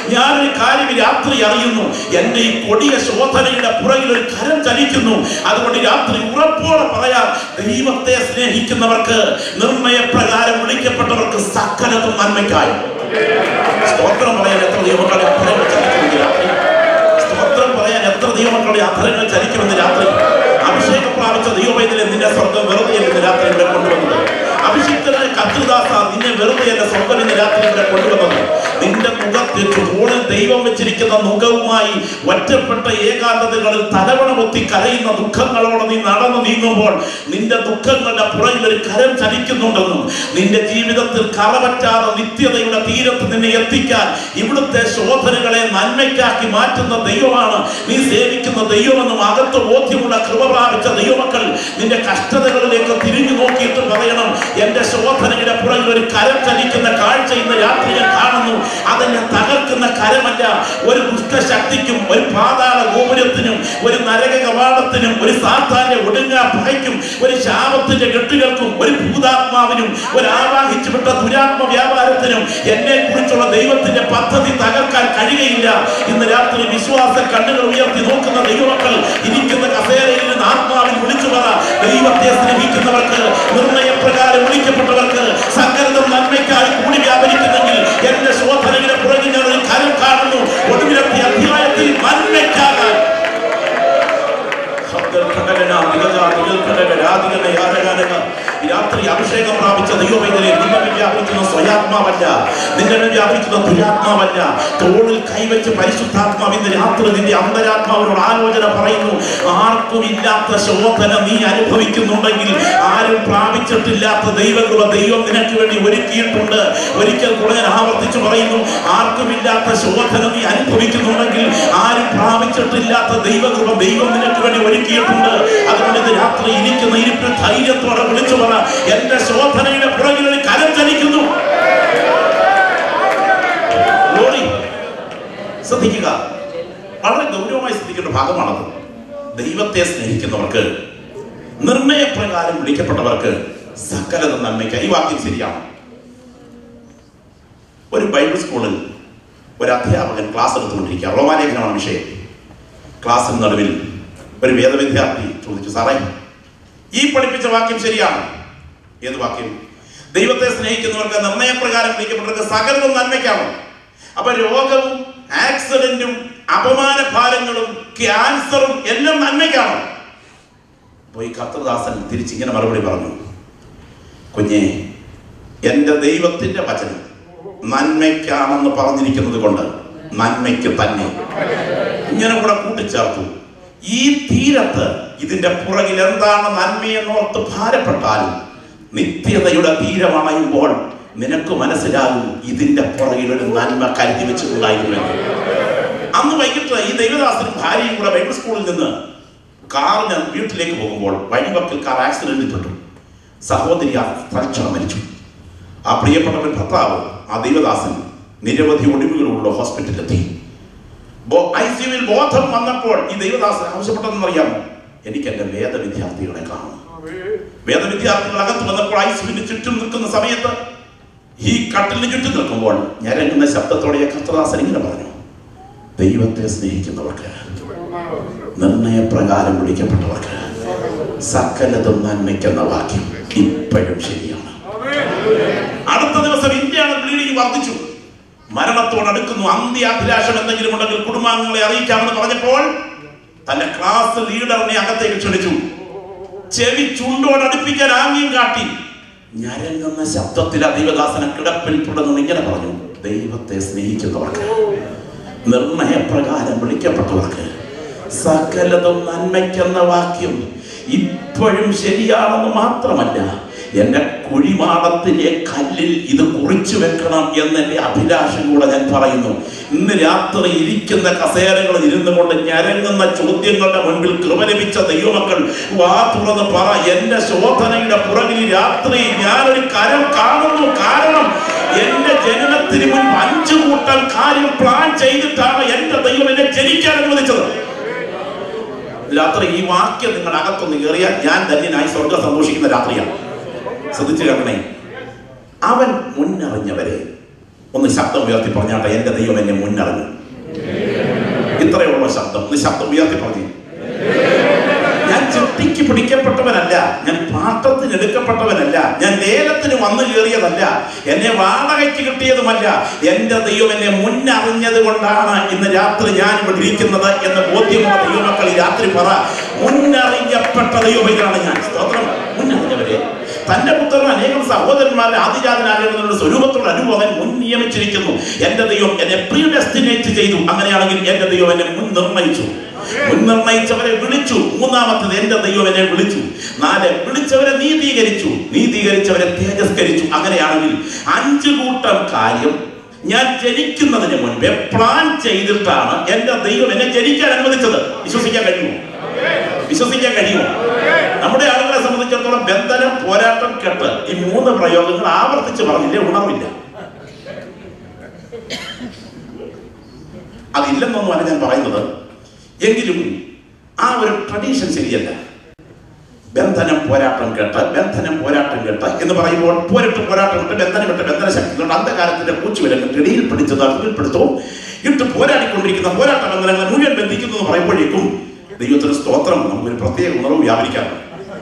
ഞാനൊരു കാര്യം ഈ രാത്രി അറിയുന്നു എന്റെ ഈ കൊടിയ ശോധനയുടെ പുറകിൽ ഒരു കരം ചലിക്കുന്നു അതുകൊണ്ട് ഈ രാത്രി ഉറപ്പോടെ പറയാം ദൈവത്തെ സ്നേഹിക്കുന്നവർക്ക് നിർണയപ്രകാരം വിളിക്കപ്പെട്ടവർക്ക് സകലതും നന്മയ്ക്കായി സ്തോത്രം പറയാൻ എത്ര ദൈവമക്കളുടെ അധരങ്ങൾ ചലിക്കുമെന്ന് രാത്രി സ്തോത്രം പറയാൻ എത്ര ദൈവമക്കളുടെ അധരങ്ങൾ ചലിക്കുമെന്ന് രാത്രി അഭിഷേകം പ്രാപിച്ച ദൈവവൈദ്യനെ നിന്റെ സ്വർഗം വെറുതെ ഇന്ന് രാത്രി ഇവിടെ കൊണ്ടുവന്നത് അഭിഷിക്തനായ കത്രിദാസ നിന്നെ വെറുതെ എന്റെ സ്വർഗം ഇന്ന് രാത്രി ഇവിടെ കൊണ്ടുവന്നത് നിന്റെ മുഖത്തിൽ തോളിൽ ദൈവം വെച്ചിരിക്കുന്ന മുഖവുമായി ഒറ്റപ്പെട്ട ഏകാന്തതകളിൽ തലവണ പൊത്തി കരയുന്ന ദുഃഖങ്ങളോടെ നീ നടന്നു നീങ്ങുമ്പോൾ നിന്റെ ദുഃഖങ്ങളുടെ പുറകിൽ ഒരു കരം ചലിക്കുന്നുണ്ടെന്നും നിന്റെ ജീവിതത്തിൽ കറപറ്റാതെ നിത്യതയുടെ തീരത്ത് നിന്നെ എത്തിക്കാൻ ഇവിടുത്തെ ശോധനകളെ നന്മയ്ക്കാക്കി മാറ്റുന്ന ദൈവമാണ് നീ സേവിക്കുന്ന ദൈവമെന്നും അകത്ത് ബോധ്യമുള്ള കൃപ പ്രാപിച്ച ദൈവമക്കൾ നിന്റെ കഷ്ടതകളിലേക്ക് തിരിഞ്ഞു നോക്കിയിട്ട് പറയണം എന്റെ ശോധനയുടെ പുറകിൽ ഒരു കരം ചലിക്കുന്ന കാഴ്ച ഇന്ന് രാത്രി ഞാൻ കാണുന്നു അതെന്നെ തകർക്കുന്ന കരമല്ല ഒരു ദുഷ്ടശക്തിക്കും ഒരു പാതാള ഗോപുരത്തിനും ഒരു നരക കവാടത്തിനും ഒരു സാത്താന്റെ ഒടുങ്ങാ ഭയക്കും ഒരു ശാപത്തിന്റെ കെട്ടുകൾക്കും ഒരു ഭൂതാത്മാവിനും ഒരു ആവാഹിച്ചു വിട്ട ദുരാത്മ വ്യാപാരത്തിനും എന്നെ കുറിച്ചുള്ള ദൈവത്തിന്റെ പദ്ധതി തകർക്കാൻ കഴിയുകയില്ല ഇന്ന് രാത്രി വിശ്വാസ കണ്ണുകൾ ഉയർത്തി നോക്കുന്ന ദൈവമക്കൾ ഇരിക്കുന്ന കസേരയിൽ നിന്ന് ആത്മാവിൽ വിളിച്ചു പറ ദൈവത്തെ സ്നേഹിക്കുന്നവർക്ക് നിർണയപ്രകാരം വിളിക്കപ്പെട്ടവർക്ക് സകലതും നന്മയ്ക്കായി കൂടി വ്യാപരിക്കുന്നെങ്കിൽ എന്റെ ശോധനയുടെ പുറകിൽ ഞാൻ ഒരു കരം കാണുന്നു ഒടുവിലത്തെ അധ്യായത്തിൽ നന്മയ്ക്കാകാൻ ഈ രാത്രി അഭിഷേകം പ്രാപിച്ച ദൈവവൈദ്യരെ നിന്നെ വ്യാപിക്കുന്ന സ്വയാത്മാവല്ല നിന്നെ വ്യാപിക്കുന്ന ദുരാത്മാവല്ല തോളിൽ കൈവച്ച് പരിശുദ്ധാത്മാവ് ഇന്ന് രാത്രി നിന്റെ അന്തരാത്മാവിനോട് ആലോചന പറയുന്നു ആർക്കും ഇല്ലാത്ത ശോധന നീ അനുഭവിക്കുന്നുണ്ടെങ്കിൽ ആരും പ്രാപിച്ചിട്ടില്ലാത്ത ദൈവകൃപ ദൈവം നിനക്ക് വേണ്ടി ഒരുക്കിയിട്ടുണ്ട് ഒരിക്കൽ കൂടെ ഞാൻ ആവർത്തിച്ചു പറയുന്നു ആർക്കും ഇല്ലാത്ത ശോധന നീ അനുഭവിക്കുന്നുണ്ടെങ്കിൽ ആരും പ്രാപിച്ചിട്ടില്ലാത്ത ദൈവകൃപ ദൈവം നിനക്ക് വേണ്ടി ഒരുക്കിയിട്ടുണ്ട് അതുകൊണ്ട് ഇത് രാത്രി ഇരിക്കുന്ന ഇരിപ്പിൽ ധൈര്യത്തോടെ വിളിച്ചു പറ എന്റെ ശോധനയുടെ പുറകിൽ ഒരു കരം ചലിക്കുന്നു Glory. ശ്രദ്ധിക്കുക വളരെ ഗൗരവമായി ശ്രദ്ധിക്കേണ്ട ഭാഗമാണത് ദൈവത്തെ സ്നേഹിക്കുന്നവർക്ക് നിർണയപ്രകാരം വിളിക്കപ്പെട്ടവർക്ക് സകലത നന്മയ്ക്ക് ഈ വാക്യം ശരിയാണ് ഒരു ബൈബിൾ സ്കൂളിൽ ഒരു അധ്യാപകൻ ക്ലാസ് എടുത്തുകൊണ്ടിരിക്കുക റോമാലേഖനമാണ് വിഷയം ക്ലാസ്സിന് നടുവിൽ ഒരു വേദവിദ്യാർത്ഥി ചോദിച്ചു സാറേ ഈ പഠിപ്പിച്ച വാക്യം ശരിയാണ് ഏത് വാക്യം ദൈവത്തെ സ്നേഹിക്കുന്നവർക്ക് നിർണയപ്രകാരം വിളിക്കപ്പെട്ടവർക്ക് സകലതും നന്മയ്ക്കാണ് അപ്പൊ രോഗവും ആക്സിഡന്റും അപമാന ഭാരങ്ങളും ക്യാൻസറും എല്ലാം നന്മയ്ക്കാണോ അപ്പൊ ഈ കർത്തദാസൻ തിരിച്ചിങ്ങനെ മറുപടി പറഞ്ഞു കുഞ്ഞെ എന്റെ ദൈവത്തിന്റെ വചനം നന്മയ്ക്കാണെന്ന് പറഞ്ഞിരിക്കുന്നത് കൊണ്ട് നന്മയ്ക്ക് തന്നെ ഇങ്ങനെ കൂടെ കൂട്ടിച്ചേർത്തു ഈ തീരത്ത് ഇതിന്റെ പുറകിൽ എന്താണ് നന്മയെന്നോർത്ത് ഭാരപ്പെട്ടാലും നിത്യതയുടെ തീരമണയുമ്പോൾ നിനക്ക് മനസ്സിലാകും ഇതിന്റെ പുറകിൽ ഒരു നന്മ കരുതി വെച്ചിട്ടുണ്ടായിരുന്നുവെന്ന് അന്ന് വൈകിട്ട് ഈ ദൈവദാസനും ഭാര്യയും കൂടെ ബൈബിൾ സ്കൂളിൽ നിന്ന് കാറിന് വീട്ടിലേക്ക് പോകുമ്പോൾ വഴിവക്കിൽ കാർ ആക്സിഡന്റിൽ പെട്ടു സഹോദരി ആ തൽക്ഷണം മരിച്ചു ആ പ്രിയപ്പെട്ടവൻ ഭർത്താവ് ആ ദൈവദാസൻ നിരവധി ഒടിവുകളുള്ള ഹോസ്പിറ്റലിലെത്തി ഐ സിയുവിൽ ബോധം വന്നപ്പോൾ ഈ ദൈവദാസൻ ആവശ്യപ്പെട്ടതെന്ന് അറിയാമോ എനിക്ക് എന്റെ വേദ വിദ്യാർത്ഥികളെ കാണും വേദവിദ്യാർത്ഥികൾ അകത്ത് വന്നപ്പോൾ ഐ സിയുവിന് ചുറ്റും നിൽക്കുന്ന സമയത്ത് ഈ കട്ടിലിന് ചുറ്റും നിൽക്കുമ്പോൾ ഞരങ്ങുന്ന ശബ്ദത്തോടെ കർത്തദാസൻ ഇങ്ങനെ പറഞ്ഞു ദൈവത്തെ സ്നേഹിക്കുന്നവർക്ക് നിർണയപ്രകാരം വിളിക്കപ്പെട്ടവർക്ക് സകലതും നന്മയ്ക്കെന്ന വാക്യം ഇപ്പോഴും ശരിയാണ് അടുത്ത ദിവസം ഇന്ത്യയാണ് ബ്ലീഡിംഗ് വർദ്ധിച്ചു മരണത്തോടടുക്കുന്നു അന്ത്യാഭിലാഷം എന്തെങ്കിലും ഉണ്ടെങ്കിൽ കുടുംബാംഗങ്ങളെ അറിയിക്കാമെന്ന് പറഞ്ഞപ്പോൾ തന്റെ ക്ലാസ് ലീഡറിനെ അകത്തേക്ക് ക്ഷണിച്ചു ചെവി ചുണ്ടോടടുപ്പിക്കാൻ ആംഗ്യം കാട്ടി ഞരങ്ങുന്ന ശബ്ദത്തിൽ ആ ദൈവദാസന കിടപ്പിൽ തുടർന്ന് ഇങ്ങനെ പറഞ്ഞു ദൈവത്തെ സ്നേഹിക്കുന്നവർക്ക് നിർണയപ്രകാരം വിളിക്കപ്പെട്ടവർക്ക് സകലതും നന്മയ്ക്കെന്ന വാക്യം ഇപ്പോഴും ശരിയാണെന്ന് മാത്രമല്ല എന്റെ കുഴിമാടത്തിലെ കല്ലിൽ ഇത് കുറിച്ചു വെക്കണം എന്നെന്റെ അഭിലാഷം കൂടെ ഞാൻ പറയുന്നു ഇന്ന് രാത്രി ഇരിക്കുന്ന കസേരകളിൽ ഇരുന്നു കൊണ്ട് ഞരങ്ങുന്ന ചോദ്യങ്ങളുടെ മുൻപിൽ കൃപ ലഭിച്ച ദൈവമക്കൾ വാ തുറന്ന് പറ എന്റെ ശോധനയുടെ പുറകിൽ രാത്രി ഞാനൊരു കരം കാണുന്നു കാരണം എന്റെ ജനനത്തിന് മുൻപ് അഞ്ചു കൂട്ടം കാര്യം പ്ലാൻ ചെയ്തിട്ടാണ് എന്റെ ദൈവം എന്നെ ജനിക്കാൻ അനുവദിച്ചത് രാത്രി ഈ വാക്യം നിങ്ങൾ അകത്തൊന്ന് കയറിയാൽ ഞാൻ ധന്യനായി സ്വർഗം സന്തോഷിക്കുന്ന രാത്രിയാണ് ശ്രദ്ധിച്ചു കേൾക്കണേ അവൻ മുന്നറിഞ്ഞവരെ ഒന്ന് ശബ്ദം ഉയർത്തി പറഞ്ഞാട്ടെ എൻ്റെ ദൈവം എന്നെ മുന്നറിഞ്ഞു ഇത്രയുള്ള ശബ്ദം ഒന്ന് ശബ്ദം ഉയർത്തി പറഞ്ഞു ഞാൻ ചിട്ടിക്ക് പിടിക്കപ്പെട്ടവനല്ല ഞാൻ പാട്ടത്തിന് എടുക്കപ്പെട്ടവനല്ല ഞാൻ ലേലത്തിന് വന്നു കയറിയതല്ല എന്നെ വാടകയ്ക്ക് കിട്ടിയതുമല്ല എന്റെ ദൈവം എന്നെ മുന്നറിഞ്ഞത് കൊണ്ടാണ് ഇന്ന് രാത്രി ഞാൻ ഇവിടെ ഇരിക്കുന്നത് എന്ന് ബോധ്യമുള്ള ദൈവമക്കൾ ഈ രാത്രി പറ മുന്നറിഞ്ഞപ്പെട്ട ദൈവമാണ് ഞാൻ സ്തോത്രം മുന്നറിഞ്ഞവരെ തന്റെ പുത്രൻ അനേകം സഹോദരന്മാരെ ആദിജാതനാകേണ്ടതിനുള്ള സ്വരൂപത്തോട് അനുഭവം മുൻ നിയമിച്ചിരിക്കുന്നു എന്റെ ദൈവം എന്നെ പ്രീ ഡെസ്റ്റിനേറ്റ് ചെയ്തു അങ്ങനെയാണെങ്കിൽ എന്റെ ദൈവം എന്നെ മുൻ നിർണയിച്ചു മുൻ നിർണയിച്ചവരെ വിളിച്ചു മൂന്നാമത്തത് എന്റെ ദൈവം എന്നെ വിളിച്ചു നാല് വിളിച്ചവരെ നീതീകരിച്ചു നീതീകരിച്ചവരെ തേജസ്കരിച്ചു അങ്ങനെയാണെങ്കിൽ അഞ്ചു കൂട്ടം കാര്യം ഞാൻ ജനിക്കുന്നതിന് മുൻപേ പ്ലാൻ ചെയ്തിട്ടാണ് എന്റെ ദൈവം എന്നെ ജനിക്കാൻ അനുവദിച്ചത് വിശ്വസിക്കാൻ കഴിയുമോ വിശ്വസിക്കാൻ കഴിയുമോ നമ്മുടെ ആളുകളെ സംബന്ധിച്ചിടത്തോളം ബന്ധനം പോരാട്ടം കെട്ട് ഈ മൂന്ന് പ്രയോഗങ്ങൾ ആവർത്തിച്ച് പറഞ്ഞില്ലേ ഉണർവില്ല അതില്ലെന്നൊന്നുമല്ല ഞാൻ പറയുന്നത് എങ്കിലും ആ ഒരു ട്രഡീഷൻ ശരിയല്ല ബന്ധനം പോരാട്ടം കേട്ട് ബന്ധനം പോരാട്ടം കേട്ട് എന്ന് പറയുമ്പോൾ പോരിട്ട് പോരാട്ടം ഇട്ട് ബന്ധനം ഇട്ട് ബന്ധന ശക്തി കൊണ്ട് അന്ധകാലത്തിന്റെ പൂച്ചുവിലങ്ങൾ ഇടയിൽ പിടിച്ചത് അടിയിൽപ്പെടുത്തോ ഇട്ട് പോരാടിക്കൊണ്ടിരിക്കുന്ന പോരാട്ട ബന്ധനങ്ങളെ മുഴുവൻ ബന്ധിക്കുന്നു എന്ന് പറയുമ്പോഴേക്കും ദൈവത്തിന് സ്തോത്രം നമുക്കൊരു പ്രത്യേക ഉണർവ് വ്യാപരിക്കാറുണ്ട്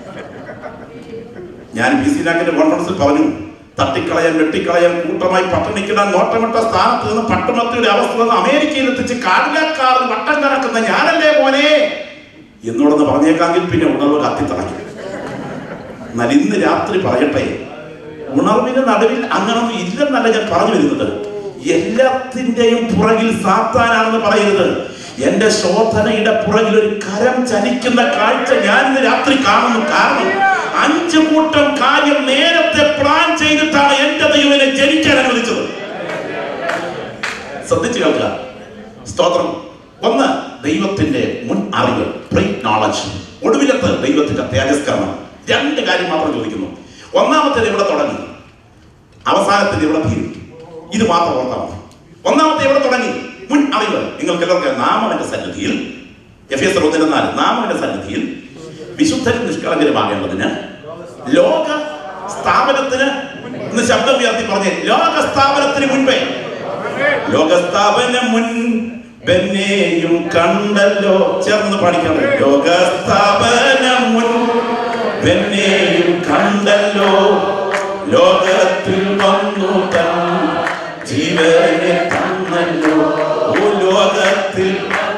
ഞാൻ ബി സി ലാക്കിന്റെ കോൺഫറൻസിൽ പറഞ്ഞു തട്ടിക്കളയാൻ വെട്ടിക്കളയാൻ കൂട്ടമായി പട്ടണിക്കിടാൻ നോട്ടമിട്ട സ്ഥാനത്ത് നിന്ന് പട്ടുമത്തിയുടെ അവസ്ഥ നിന്ന് അമേരിക്കയിൽ എത്തിച്ച് കാടിലക്കാറിൽ വട്ടം കറക്കുന്ന ഞാനല്ലേ മോനെ എന്നോടൊന്ന് പറഞ്ഞേക്കാമെങ്കിൽ പിന്നെ ഉണർവ് കത്തിത്തളയ്ക്കും എന്നാൽ ഇന്ന് രാത്രി പറയട്ടെ ഉണർവിന് നടുവിൽ അങ്ങനൊന്നും ഇല്ലെന്നല്ല ഞാൻ പറഞ്ഞു വരുന്നത് എല്ലാത്തിന്റെയും പുറകിൽ സാത്താനാണെന്ന് പറയരുത് എന്റെ ശോധനയുടെ പുറകിൽ ഒരു കരം ചലിക്കുന്ന കാഴ്ച ഞാൻ ഇന്ന് രാത്രി കാണുന്നു കാരണം അഞ്ചു കൂട്ടം കാര്യം നേരത്തെ പ്ലാൻ ചെയ്തിട്ടാണ് എന്റെ ദൈവനെ ജനിക്കാൻ അനുവദിച്ചത് ശ്രദ്ധിച്ചു കേൾക്കുക സ്തോത്രം ഒന്ന് ദൈവത്തിന്റെ മുൻ അറിവ് പ്രീ നോളജ് ഒടുവിലത്ത് ദൈവത്തിന്റെ തേജസ്കരണം രണ്ട് കാര്യം മാത്രം ചോദിക്കുന്നു ഒന്നാമത്തേത് ഇവിടെ തുടങ്ങി അവസാനത്തേത് ഇവിടെ തീരും ഇത് മാത്രം ഓർത്താൽ മതി ഒന്നാമത്തെ ഇവിടെ തുടങ്ങി മുൻ അറിവ് നിങ്ങൾക്ക് എല്ലാവർക്കും നാമവന്റെ സന്നിധിയിൽ എഫ് എസ് ഒന്നിന് നാല് നാമവന്റെ സന്നിധിയിൽ വിശുദ്ധരും നിഷ്കളങ്കരുമാകേണ്ടതിന് ലോക സ്ഥാപനത്തിന് ഇന്ന് ശബ്ദം ഉയർത്തി പറഞ്ഞേ ലോക സ്ഥാപനത്തിന് മുൻപേ ലോകസ്ഥാപനം മുൻ ബെന്നെയും കണ്ടല്ലോ ചേർന്ന് പാടിക്കണം ലോകസ്ഥാപനം മുൻ ബെന്നെയും കണ്ടല്ലോ ലോകത്തിൽ വന്നു തൻ ജീവനെ തന്നല്ലോ ഓ ലോകത്തിൽ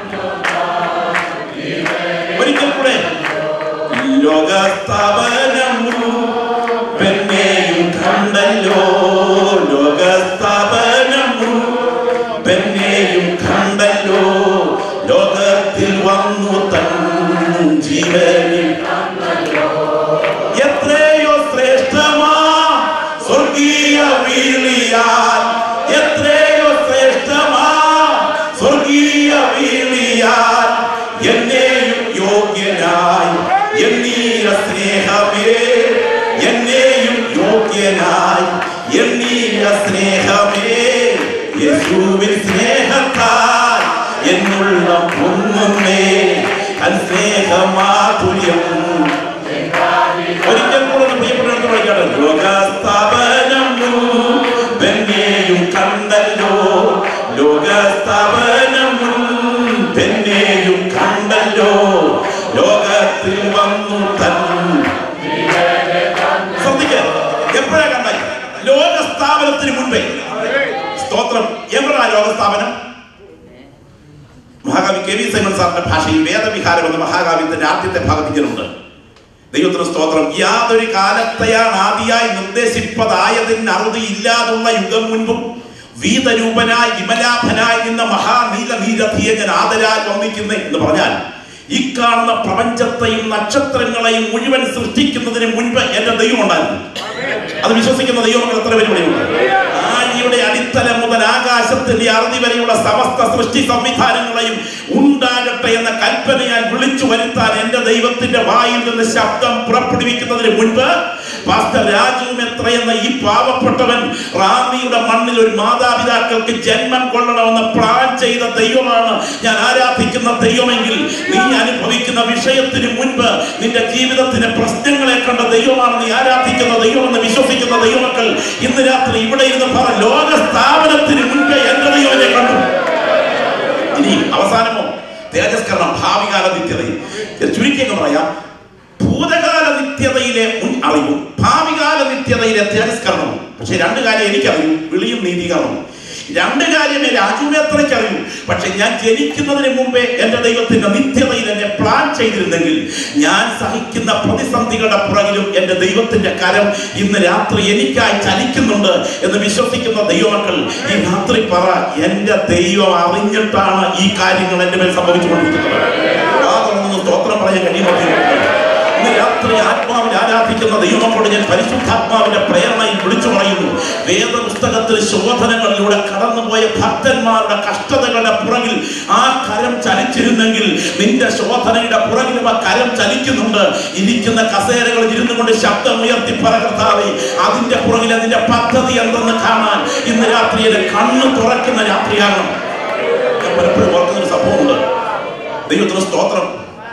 ഒരിക്കൽ കൂടെ ലോകസ്ഥാപനം പെന്നെയും കണ്ടല്ലോ ലോകസ്ഥാപനം പെന്നെയും കണ്ടല്ലോ ലോകത്തിൽ വന്നു തൻ ജീവനിൽ എത്രയോ ശ്രേഷ്ഠമാ സ്വർഗീയ വീളിയാൽ എത്രയോ ശ്രേഷ്ഠമാ സ്വർഗീയ വീളിയാൽ എന്നെയും യോഗ്യനായി എന്നീയ സ്നേഹമേ എന്നെയും യോഗ്യനായി എന്നീയ സ്നേഹമേ യേശുവിൻ സ്നേഹത്താൽ എന്നുള്ള പൊങ്ങുന്നേ തൻ സ്നേഹമാധുര്യം ഒരിക്കൽ കൂടെ ഒന്ന് പ്രിയപ്പെട്ടെടുത്ത് പഠിക്കട്ടെ ലോകസ്ഥാപനം പെന്നെയും കണ്ടല്ലോ ലോകസ്ഥാപനം പെന്നെയും കണ്ടല്ലോ ലോകത്തിൽ വന്നു തൻ ശ്രദ്ധിക്ക എപ്പോഴാ കണ്ട ലോകസ്ഥാപനത്തിന് മുൻപേ സ്തോത്രം എപ്പോഴാ ലോകസ്ഥാപനം മഹാകവി കെ വി സൈമൺ സാറിന്റെ ഭാഷയിൽ വേദവിഹാരം എന്ന മഹാകാവ്യത്തിന്റെ ആദ്യത്തെ ഭാഗത്ത് ഇങ്ങനുണ്ട് ദൈവത്തിന് സ്തോത്രം യാതൊരു കാലത്തെയാണ് ആദിയായി നിർദ്ദേശിപ്പതായതിന് അറുതി ഇല്ലാതുള്ള യുഗം മുൻപും വീതരൂപനായി വിമലാഭനായി നിന്ന മഹാനീലനീരധിയെ ഞാൻ ആദരാൽ വന്നിക്കുന്നേ എന്ന് പറഞ്ഞാൽ ഈ കാണുന്ന പ്രപഞ്ചത്തെയും നക്ഷത്രങ്ങളെയും മുഴുവൻ സൃഷ്ടിക്കുന്നതിന് മുൻപ് എന്റെ ദൈവം ഉണ്ടായിരുന്നു അത് വിശ്വസിക്കുന്ന ദൈവങ്ങൾ എത്ര പേര് ഇവിടെയുണ്ട് ആഴിയുടെ അടിത്തല മുതൽ ആകാശത്തിന്റെ അറുതി വരെയുള്ള സമസ്ത സൃഷ്ടി സംവിധാനങ്ങളെയും ഉണ്ടാകട്ടെ എന്ന കൽപ്പനയാൽ വിളിച്ചു വരുത്താൻ എന്റെ ദൈവത്തിന്റെ വായിൽ നിന്ന് ശബ്ദം പുറപ്പെടുവിക്കുന്നതിന് മുൻപ് പാസ്റ്റർ രാജുവും എത്ര എന്ന ഈ പാവപ്പെട്ടവൻ റാന്നിയുടെ മണ്ണിൽ ഒരു മാതാപിതാക്കൾക്ക് ജന്മം കൊള്ളണമെന്ന് പ്ലാൻ ചെയ്ത ദൈവമാണ് ഞാൻ ആരാധിക്കുന്ന ദൈവമെങ്കിൽ നീ അനുഭവിക്കുന്ന വിഷയത്തിന് മുൻപ് നിന്റെ ജീവിതത്തിന് പ്രശ്നങ്ങളെ കണ്ട ദൈവമാണ് നീ ആരാധിക്കുന്ന ദൈവമെന്ന് വിശ്വസിക്കുന്ന ദൈവമക്കൾ ഇന്ന് രാത്രി ഇവിടെ ഇരുന്ന് പറ ലോക സ്ഥാപനത്തിന് മുൻപേ എന്റെ ദൈവനെ കണ്ടു ഇനി അവസാനമോ തേജസ്കരണം ഭാവികാല നിത്യതയിൽ ചുരുക്കിയൊക്കെ പറയാം ഭൂതകാല നിത്യതയിലെ മുൻ അറിവും ഭാവികാല നിത്യതയിലെ തേജസ്കരണവും പക്ഷെ രണ്ട് കാര്യം എനിക്കറിയൂ വിളിയും നീതീകരണവും രണ്ട് കാര്യമേ രാജുവിനെ അത്രയ്ക്ക് അറിയൂ പക്ഷെ ഞാൻ ജനിക്കുന്നതിന് മുമ്പേ എന്റെ ദൈവത്തിന്റെ നിത്യതയിൽ എന്നെ പ്ലാൻ ചെയ്തിരുന്നെങ്കിൽ ഞാൻ സഹിക്കുന്ന പ്രതിസന്ധികളുടെ പുറകിലും എന്റെ ദൈവത്തിന്റെ കരം ഇന്ന് രാത്രി എനിക്കായി ചലിക്കുന്നുണ്ട് എന്ന് വിശ്വസിക്കുന്ന ദൈവമക്കൾ ഈ രാത്രി പറ എന്റെ ദൈവം അറിഞ്ഞിട്ടാണ് ഈ കാര്യങ്ങൾ എന്റെ മേൽ സംഭവിച്ചുകൊണ്ടിരിക്കുന്നത് ആ തുറന്നു സ്തോത്രം പറയാൻ കഴിയുമ്പോൾ ഇന്ന് രാത്രി ആത്മാവിൽ ആരാധിക്കുന്ന ദൈവമക്കളോട് ഞാൻ പരിശുദ്ധാത്മാവിന്റെ പ്രേരണയിൽ വിളിച്ചു പറയുന്നു വേദപുസ്തകത്തിൽ ശോധനകളിലൂടെ കടന്നുപോയ ഭക്തന്മാരുടെ കഷ്ടതകളുടെ പുറകിൽ ആ കരം ചലിച്ചിരുന്നെങ്കിൽ നിന്റെ ശോധനയുടെ പുറകിലും ആ കരം ചലിക്കുന്നുണ്ട് ഇരിക്കുന്ന കസേരകളിൽ ഇരുന്നു കൊണ്ട് ശബ്ദം ഉയർത്തി പറകർത്താവേ അതിന്റെ പുറകിൽ അതിന്റെ പദ്ധതി എന്തെന്ന് കാണാൻ ഇന്ന് രാത്രി എന്റെ കണ്ണ് തുറക്കുന്ന രാത്രിയാണ് ഞാൻ പലപ്പോഴും ഓർക്കുന്ന ഒരു സംഭവമുണ്ട് ദൈവത്തിന് സ്തോത്രം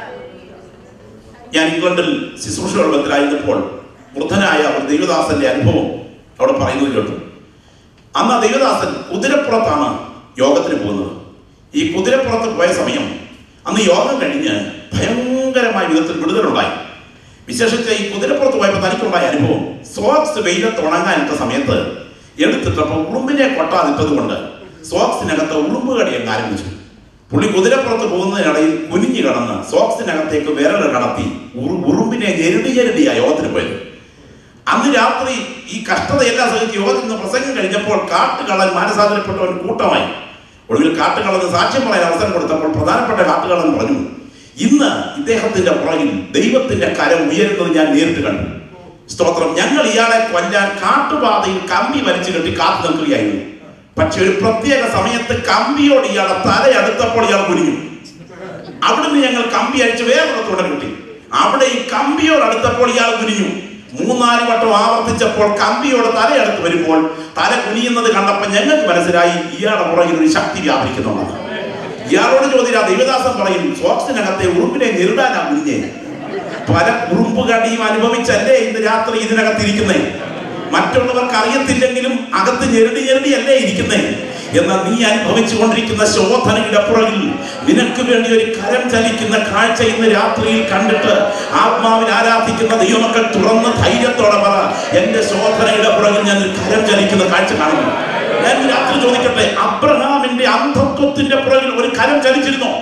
ഞാൻ ഇംഗ്ലണ്ടിൽ ശുശ്രൂഷ കുടുംബത്തിലായിരുന്നപ്പോൾ വൃദ്ധനായ ഒരു ദൈവദാസന്റെ അനുഭവം അവിടെ പറയുന്നത് കേട്ടു അന്ന് ആ ദൈവദാസൻ കുതിരപ്പുറത്താണ് യോഗത്തിന് പോകുന്നത് ഈ കുതിരപ്പുറത്ത് പോയ സമയം അന്ന് യോഗം കഴിഞ്ഞ് ഭയങ്കരമായ വിധത്തിൽ വിടുതലുണ്ടായി വിശേഷിച്ച് ഈ കുതിരപ്പുറത്ത് പോയപ്പോൾ തനിക്കുണ്ടായ അനുഭവം സോക്സ് വെയിലത്ത് ഉണങ്ങാനിട്ട സമയത്ത് എടുത്തിട്ടപ്പോൾ ഉറുമ്പിനെ കൊട്ടാതിട്ടത് കൊണ്ട് സോക്സിനകത്ത് ഉറുമ്പ് കടിയങ്ങ് ആരംഭിച്ചു പുള്ളി കുതിരപ്പുറത്ത് പോകുന്നതിനിടയിൽ കുനിഞ്ഞു കടന്ന് സോക്സിനകത്തേക്ക് വിരൽ കടത്തി ഉറു- ഉറുമ്പിനെ ഞെരുടി ഞെരുടിയാ യോഗത്തിന് പോയത് അന്ന് രാത്രി ഈ കഷ്ടതയെല്ലാം സഹിച്ച് യോഗത്തിൽ നിന്ന് പ്രസംഗം കഴിഞ്ഞപ്പോൾ കാട്ടുകള്ളൻ മാനസാന്തരപ്പെട്ടവൻ കൂട്ടമായി ഒടുവിൽ കാട്ടുകള്ളന് സാക്ഷ്യം പറയാൻ അവസരം കൊടുത്തപ്പോൾ പ്രധാനപ്പെട്ട കാട്ടുകള്ളൻ പറഞ്ഞു ഇന്ന് ഇദ്ദേഹത്തിന്റെ പുറകിൽ ദൈവത്തിന്റെ കരം ഉയരുന്നത് ഞാൻ നേരിട്ട് കണ്ടു സ്തോത്രം ഞങ്ങൾ ഇയാളെ കൊല്ലാൻ കാട്ടുപാതയിൽ കമ്പി വലിച്ചു കെട്ടി കാത്തു നിൽക്കുകയായിരുന്നു പക്ഷെ ഒരു പ്രത്യേക സമയത്ത് കമ്പിയോട് ഇയാളെ തലയടുത്തപ്പോൾ ഇയാൾ കുനിഞ്ഞു അവിടുന്ന് ഞങ്ങൾ കമ്പി അടിച്ച് വേറൊരു തുടർ കിട്ടി അവിടെ ഈ കമ്പിയോട് അടുത്തപ്പോൾ ഇയാൾ കുനിഞ്ഞു മൂന്നാല് വട്ടം ആവർത്തിച്ചപ്പോൾ കമ്പിയോട് തലയടുത്ത് വരുമ്പോൾ തല കുനിയുന്നത് കണ്ടപ്പോൾ ഞങ്ങൾക്ക് മനസ്സിലായി ഇയാളുടെ പുറകിൽ ഒരു ശക്തി വ്യാപരിക്കുന്നുണ്ടെന്ന് ഇയാളോട് ചോദിച്ചാൽ ദൈവദാസൻ പറയും സോക്സിനകത്തെ ഉറുമ്പിനെ നേരിടാനാ കുഞ്ഞെ പല ഉറുമ്പ് കടിയും അനുഭവിച്ചല്ലേ ഇന്ന് രാത്രി ഇതിനകത്തിരിക്കുന്നേ മറ്റുള്ളവർക്ക് അറിയത്തില്ലെങ്കിലും അകത്ത് ഞെരടി ഞെരടിയല്ലേ ഇരിക്കുന്നേ എന്നാൽ നീ അനുഭവിച്ചു കൊണ്ടിരിക്കുന്ന ശോധനയുടെ പുറകിൽ നിനക്ക് വേണ്ടി ഒരു കരം ചലിക്കുന്ന കാഴ്ച ഇന്ന് രാത്രിയിൽ കണ്ടിട്ട് ആത്മാവിൽ ആരാധിക്കുന്ന ദൈവമക്കൾ തുറന്ന് ധൈര്യത്തോടെ പറ എന്റെ ശോധനയുടെ പുറകിൽ ഞാൻ ഒരു കരം ചലിക്കുന്ന കാഴ്ച കാണുന്നു ഞാൻ ഇന്ന് രാത്രി ചോദിക്കട്ടെ അബ്രഹാമിന്റെ അന്ധത്വത്തിന്റെ പുറകിൽ ഒരു കരം ചലിച്ചിരുന്നോ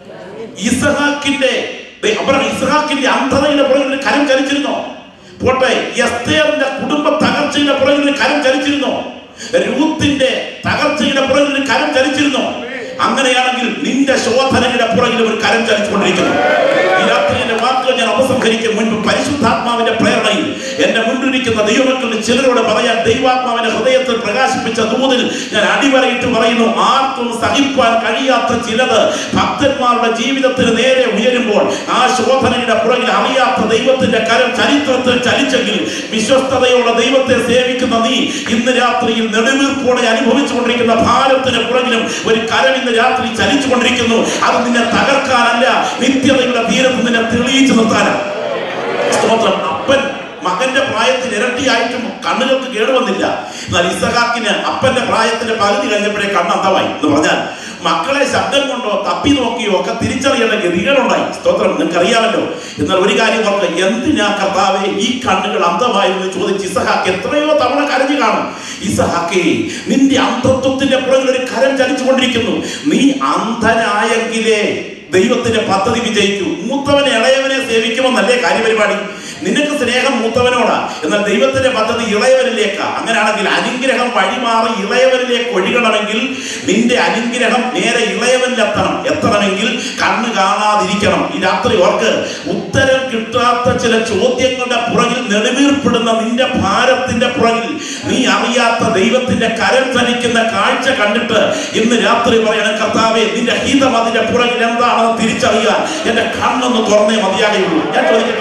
ഇസഹാക്കിന്റെ ദേ, അബ്രഹാം ഇസഹാക്കിന്റെ അന്ധതയുടെ പുറകിൽ ഒരു കരം ചലിച്ചിരുന്നോ പോട്ടെ എസ്തേറിന്റെ കുടുംബ തകർച്ചയുടെ പുറകിൽ ഒരു കരം ചലിച്ചിരുന്നോ രൂത്തിന്റെ തകർച്ചയുടെ പുറകിൽ ഒരു കരം ചലിച്ചിരുന്നോ അങ്ങനെയാണെങ്കിൽ നിന്റെ ശോധനയുടെ പുറകിൽ ഒരു കരം ചലിച്ചുകൊണ്ടിരിക്കുന്നു ഈ രാത്രിയുടെ വാക്കുകൾ ഞാൻ ഉപസംഹരിക്കും മുൻപ് പരിശുദ്ധാത്മാവിന്റെ പ്രേരണയിൽ എന്റെ മുൻപിരിക്കുന്ന ദൈവമക്കളിൽ ചിലരോട് പറയാൻ ദൈവാത്മാവിന്റെ ഹൃദയത്തിൽ പ്രകാശിപ്പിച്ച ദൂതിൽ ഞാൻ അടിവരയിട്ട് പറയുന്നു ആർക്കും സഹിപ്പാൻ കഴിയാത്ത ചിലത് ഭക്തന്മാരുടെ ജീവിതത്തിന് നേരെ ഉയരുമ്പോൾ ആ ശോധനയുടെ പുറകിൽ അറിയാത്ത ദൈവത്തിന്റെ കരം ചരിത്രത്തിൽ ചലിച്ചെങ്കിൽ വിശ്വസ്തതയുള്ള ദൈവത്തെ സേവിക്കുന്ന നീ ഇന്ന് രാത്രിയിൽ നെടുവീർപ്പോടെ അനുഭവിച്ചുകൊണ്ടിരിക്കുന്ന ഭാരത്തിന് പുറകിലും ഒരു കരം ഇന്ന് രാത്രി ചലിച്ചുകൊണ്ടിരിക്കുന്നു അത് നിന്നെ തകർക്കാനല്ല നിത്യതയുടെ തീരത്ത് നിന്നെ തെളിയിച്ചു നിർത്താനാണ് സ്തോത്രം അപ്പൻ മകന്റെ പ്രായത്തിൽ ഇരട്ടിയായിട്ടും കണ്ണുകൾക്ക് കേടുവന്നില്ല എന്നാൽ ഇസഹാക്കിന് അപ്പന്റെ പ്രായത്തിന്റെ പകുതി കഴിഞ്ഞപ്പോഴേ കണ്ണ് അന്തമായി എന്ന് പറഞ്ഞാൽ മക്കളെ ശബ്ദം കൊണ്ടോ തപ്പി നോക്കിയോ ഒക്കെ തിരിച്ചറിയേണ്ട ഗതികളുണ്ടായി സ്തോത്രം നിങ്ങൾക്ക് അറിയാമല്ലോ എന്നാൽ ഒരു കാര്യം ഓർക്കുക എന്തിനാ കർത്താവെ ഈ കണ്ണുകൾ അന്ധമായിരുന്നു ചോദിച്ച് ഇസഹാക്ക് എത്രയോ തവണ കരഞ്ഞു കാണും ഇസഹാക്കേ നിന്റെ അന്ധത്വത്തിന്റെ പുറകിൽ ഒരു കരം ചലിച്ചുകൊണ്ടിരിക്കുന്നു നീ അന്ധനായെങ്കിലേ ദൈവത്തിന്റെ പദ്ധതി വിജയിക്കൂ മൂത്തവനെ ഇളയവനെ സേവിക്കുമെന്നല്ലേ കാര്യപരിപാടി നിനക്ക് സ്നേഹം മൂത്തവനോടാ എന്നാൽ ദൈവത്തിന്റെ പദ്ധതി ഇളയവനിലേക്കാ അങ്ങനെയാണെങ്കിൽ അനുഗ്രഹം വഴിമാറി ഇളയവനിലേക്ക് ഒഴുകണമെങ്കിൽ നിന്റെ അനുഗ്രഹം നേരെ ഇളയവനിലെത്തണം എത്തണമെങ്കിൽ കണ്ണ് കാണാതിരിക്കണം ഈ രാത്രി ഓർക്ക് ഉത്തരം കിട്ടാത്ത ചില ചോദ്യങ്ങളുടെ പുറകിൽ നെടുവീർപ്പെടുന്ന നിന്റെ ഭാരത്തിന്റെ പുറകിൽ നീ അറിയാത്ത ദൈവത്തിന്റെ കരം ചലിക്കുന്ന കാഴ്ച കണ്ടിട്ട് ഇന്ന് രാത്രി പറയണം കർത്താവെ നിന്റെ ഹിതം അതിന്റെ പുറകിൽ എന്താണെന്ന് തിരിച്ചറിയാൻ എന്റെ കണ്ണൊന്ന് തുറന്നേ മതിയാകുള്ളൂ ഞാൻ ചോദിക്കട്ടെ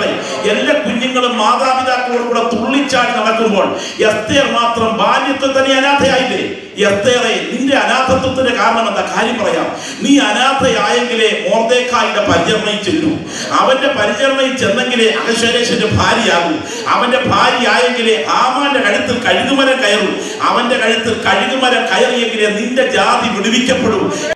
എല്ലാ കുഞ്ഞുങ്ങളും മാതാപിതാക്കളോട് കൂടെ തുള്ളിച്ചാടി നടക്കുമ്പോൾ എസ്തേർ മാത്രം ബാല്യത്തിൽ തന്നെ അനാഥയായില്ലേ എസ്തേറെ നിന്റെ അനാഥത്വത്തിന്റെ കാരണം എന്താ കാര്യം പറയാം നീ അനാഥയായെങ്കിലേ മോർദേക്കായുടെ പരിചരണയിൽ ചെല്ലൂ അവന്റെ പരിചരണയിൽ ചെന്നെങ്കിലേ അഹശ്വരേശന്റെ ഭാര്യയാകൂ അവന്റെ ഭാര്യയായെങ്കിലേ ആമാന്റെ കഴുത്തിൽ കഴുകുമരം കയറും അവന്റെ കഴുത്തിൽ കഴുകുമരം കയറിയെങ്കിലേ നിന്റെ ജാതി വിടുവിക്കപ്പെടൂ